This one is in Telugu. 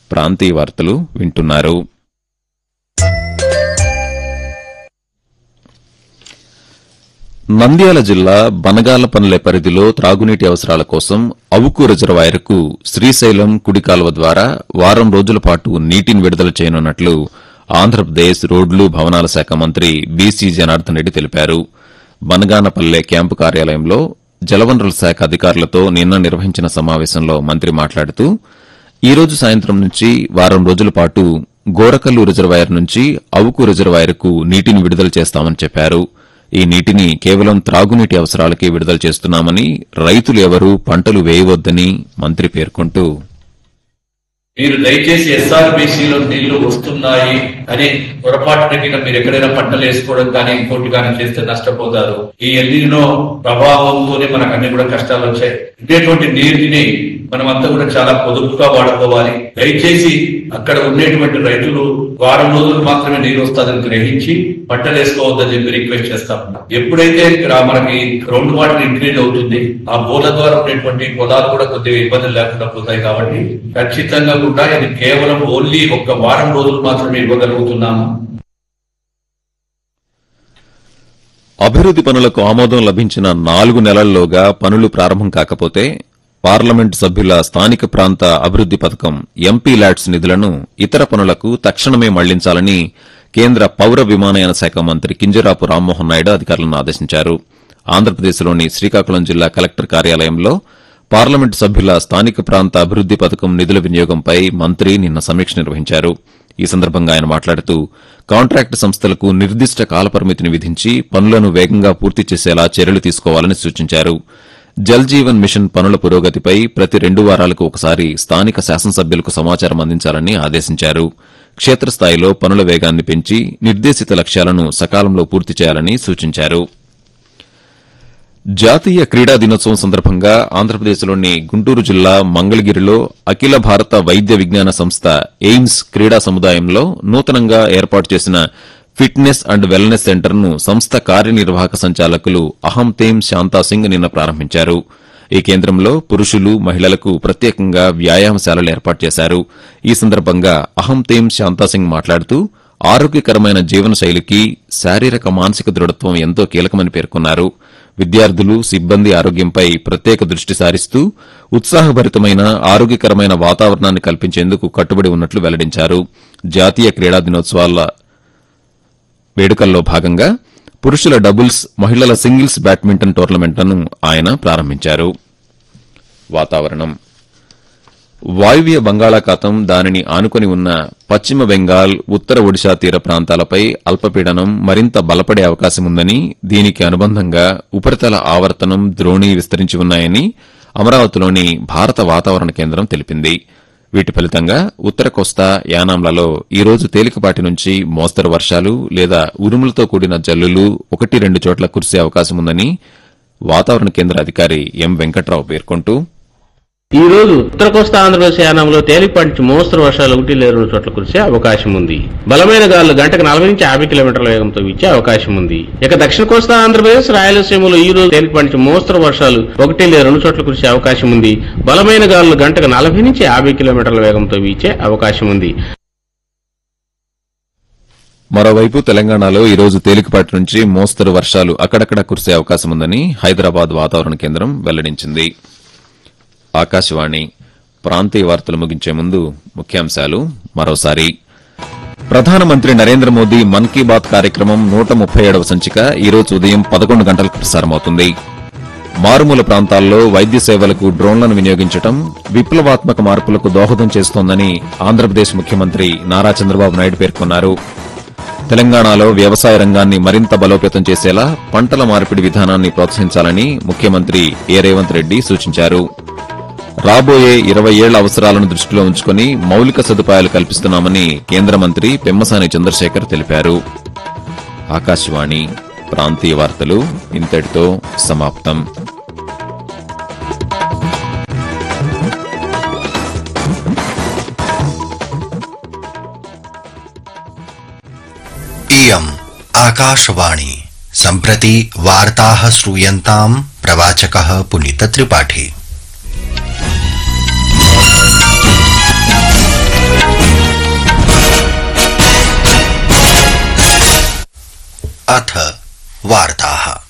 ప్రాంతీయ వార్తలు వింటున్నారు నంద్యాల జిల్లా బనగాలపల్లె పరిధిలో త్రాగునీటి అవసరాల కోసం అవుకు రిజర్వాయర్కు శ్రీశైలం కుడి కాలువ ద్వారా వారం రోజుల పాటు నీటిని విడుదల చేయనున్నట్లు ఆంధ్రప్రదేశ్ రోడ్లు భవనాల శాఖ మంత్రి బీసీ జనార్దన్ రెడ్డి తెలిపారు బనగానపల్లె క్యాంపు కార్యాలయంలో జలవనరుల శాఖ అధికారులతో నిన్న నిర్వహించిన సమావేశంలో మంత్రి మాట్లాడుతూ ఈ రోజు సాయంత్రం నుంచి వారం రోజుల పాటు గోరకల్లు రిజర్వాయర్ నుంచి అవుకు రిజర్వాయర్కు నీటిని విడుదల చేస్తామని చెప్పారు ఈ నీటిని కేవలం త్రాగునీటి అవసరాలకే విడుదల చేస్తున్నామని రైతులు ఎవరూ పంటలు వేయవద్దని మంత్రి పేర్కొంటూ మీరు దయచేసి ఎస్ఆర్బీసీలో నీళ్లు వస్తున్నాయి అని పొరపాటున కింద మీరు ఎక్కడైనా పంటలు వేసుకోవడం కానీ ఇంకోటి కానీ చేస్తే నష్టపోతారు ఈ ఎల్లినో ప్రభావంతోనే మనకు అన్ని కూడా కష్టాలు వచ్చాయి ఉండేటువంటి నీటిని మనమంతా కూడా చాలా పొదుపుగా వాడుకోవాలి దయచేసి అక్కడ ఉండేటువంటి రైతులు వారం రోజులు మాత్రమే నీరు వస్తుందని గ్రహించి పంటలు వేసుకోవద్దని చెప్పి రిక్వెస్ట్ చేస్తాం ఎప్పుడైతే రా- మనకి గ్రౌండ్ వాటర్ ఇంక్రీజ్ అవుతుంది ఆ బోర్ల ద్వారా ఉండేటువంటి పొలాలు కూడా కొద్దిగా ఇబ్బందులు లేకుండా పోతాయి కాబట్టి ఖచ్చితంగా కూడా ఇది కేవలం ఓన్లీ ఒక్క వారం రోజులు మాత్రమే ఇవ్వగలుగుతున్నాము అభివృద్ది పనులకు ఆమోదం లభించిన నాలుగు నెలల్లోగా పనులు ప్రారంభం కాకపోతే పార్లమెంటు సభ్యుల స్థానిక ప్రాంత అభివృద్ది పథకం ఎంపీ ల్యాడ్స్ నిధులను ఇతర పనులకు తక్షణమే మళ్లించాలని కేంద్ర పౌర విమానయాన శాఖ మంత్రి కింజరాపు రామ్మోహన్ నాయుడు అధికారులను ఆదేశించారు ఆంధ్రప్రదేశ్లోని శ్రీకాకుళం జిల్లా కలెక్టర్ కార్యాలయంలో పార్లమెంటు సభ్యుల స్థానిక ప్రాంత అభివృద్ది పథకం నిధుల వినియోగంపై మంత్రి నిన్న సమీక్ష నిర్వహించారు ఈ సందర్భంగా ఆయన మాట్లాడుతూ కాంట్రాక్టు సంస్థలకు నిర్దిష్ట కాలపరిమితిని విధించి పనులను వేగంగా పూర్తి చేసేలా చర్యలు తీసుకోవాలని సూచించారు జల్ జీవన్ మిషన్ పనుల పురోగతిపై ప్రతి రెండు వారాలకు ఒకసారి స్థానిక శాసనసభ్యులకు సమాచారం అందించాలని ఆదేశించారు క్షేత్రస్థాయిలో పనుల వేగాన్ని పెంచి నిర్దేశిత లక్ష్యాలను సకాలంలో పూర్తి చేయాలని సూచించారు జాతీయ క్రీడా దినోత్సవం సందర్భంగా ఆంధ్రప్రదేశ్లోని గుంటూరు జిల్లా మంగళగిరిలో అఖిల భారత వైద్య విజ్ఞాన సంస్థ ఎయిమ్స్ క్రీడా సముదాయంలో నూతనంగా ఏర్పాటు చేసిన ఫిట్నెస్ అండ్ వెల్నెస్ సెంటర్ను సంస్థ కార్యనిర్వాహక సంచాలకులు అహంతేమ్ శాంతాసింగ్ నిన్న ప్రారంభించారు ఈ కేంద్రంలో పురుషులు మహిళలకు ప్రత్యేకంగా వ్యాయామశాలలు ఏర్పాటు చేశారు ఈ సందర్భంగా అహంతేమ్ శాంతాసింగ్ మాట్లాడుతూ ఆరోగ్యకరమైన జీవనశైలికి శారీరక మానసిక దృఢత్వం ఎంతో కీలకమని పేర్కొన్నారు విద్యార్థులు సిబ్బంది ఆరోగ్యంపై ప్రత్యేక దృష్టి సారిస్తూ ఉత్సాహభరితమైన ఆరోగ్యకరమైన వాతావరణాన్ని కల్పించేందుకు కట్టుబడి ఉన్నట్లు వెల్లడించారు జాతీయ క్రీడా దినోత్సవాల వేడుకల్లో భాగంగా పురుషుల డబుల్స్ మహిళల సింగిల్స్ బ్యాడ్మింటన్ టోర్నమెంట్లను ఆయన ప్రారంభించారు వాతావరణం వాయువ్య బంగాళాఖాతం దానిని ఆనుకొని ఉన్న పశ్చిమ బెంగాల్ ఉత్తర ఒడిశా తీర ప్రాంతాలపై అల్పపీడనం మరింత బలపడే అవకాశముందని దీనికి అనుబంధంగా ఉపరితల ఆవర్తనం ద్రోణి విస్తరించి ఉన్నాయని అమరావతిలోని భారత వాతావరణ కేంద్రం తెలిపింది వీటి ఫలితంగా ఉత్తర కోస్తా యానాంలలో ఈ రోజు తేలికపాటి నుంచి మోస్తరు వర్షాలు లేదా ఉరుములతో కూడిన జల్లులు ఒకటి రెండు చోట్ల కురిసే అవకాశముందని వాతావరణ కేంద్ర అధికారి ఎం వెంకట్రావు పేర్కొంటూ ఈ రోజు ఉత్తర కోస్తా ఆంధ్రప్రదేశ్ యానంలో తేలిపాటి నుంచి మోస్తరు వర్షాలు ఒకటి లేదా రెండు చోట్ల కురిసే అవకాశం ఉంది బలమైన గాలులు గంటకు నలభై నుంచి యాభై కిలోమీటర్ల వేగంతో వీచే అవకాశం ఉంది ఇక దక్షిణ కోస్తా ఆంధ్రప్రదేశ్ రాయలసీమలో ఈ రోజు తేలిపాటి నుంచి మోస్తరు వర్షాలు ఒకటి లేదా రెండు చోట్ల కురిసే అవకాశం ఉంది బలమైన గాలులు గంటకు నలభై నుంచి యాభై కిలోమీటర్ల వేగంతో వీచే అవకాశం ఉంది మరోవైపు తెలంగాణలో ఈ రోజు తేలికపాటి నుంచి మోస్తరు వర్షాలు అక్కడక్కడ కురిసే అవకాశముందని హైదరాబాద్ వాతావరణ కేంద్రం వెల్లడించింది ఆకాశవాణి ప్రాంతీయ వార్తలు ముగించే ముందు ముఖ్యాంశాలు మరోసారి ప్రధానమంత్రి నరేంద్ర మోదీ మన్ కీ బాత్ కార్యక్రమం నూట ముప్పై ఏడవ సంచిక ఈ రోజు ఉదయం పదకొండు గంటలకు ప్రసారమవుతుంది మారుమూల ప్రాంతాల్లో వైద్య సేవలకు డ్రోన్లను వినియోగించడం విప్లవాత్మక మార్పులకు దోహదం చేస్తోందని ఆంధ్రప్రదేశ్ ముఖ్యమంత్రి నారా చంద్రబాబు నాయుడు పేర్కొన్నారు తెలంగాణలో వ్యవసాయ రంగాన్ని మరింత బలోపేతం చేసేలా పంటల మార్పిడి విధానాన్ని ప్రోత్సహించాలని ముఖ్యమంత్రి ఏ రేవంత్ రెడ్డి సూచించారు రాబోయే ఇరవై ఏళ్ల అవసరాలను దృష్టిలో ఉంచుకుని మౌలిక సదుపాయాలు కల్పిస్తున్నామని కేంద్ర మంత్రి పెమ్మసాని చంద్రశేఖర్ తెలిపారు ఆకాశవాణి ప్రాంతీయ వార్తలు ఇంతటితో సమాప్తం इयम् आकाशवाणी सम्प्रति वार्ताः श्रूयन्ताम् प्रवाचकः पुनीतत्रिपाठी अथ वार्ताः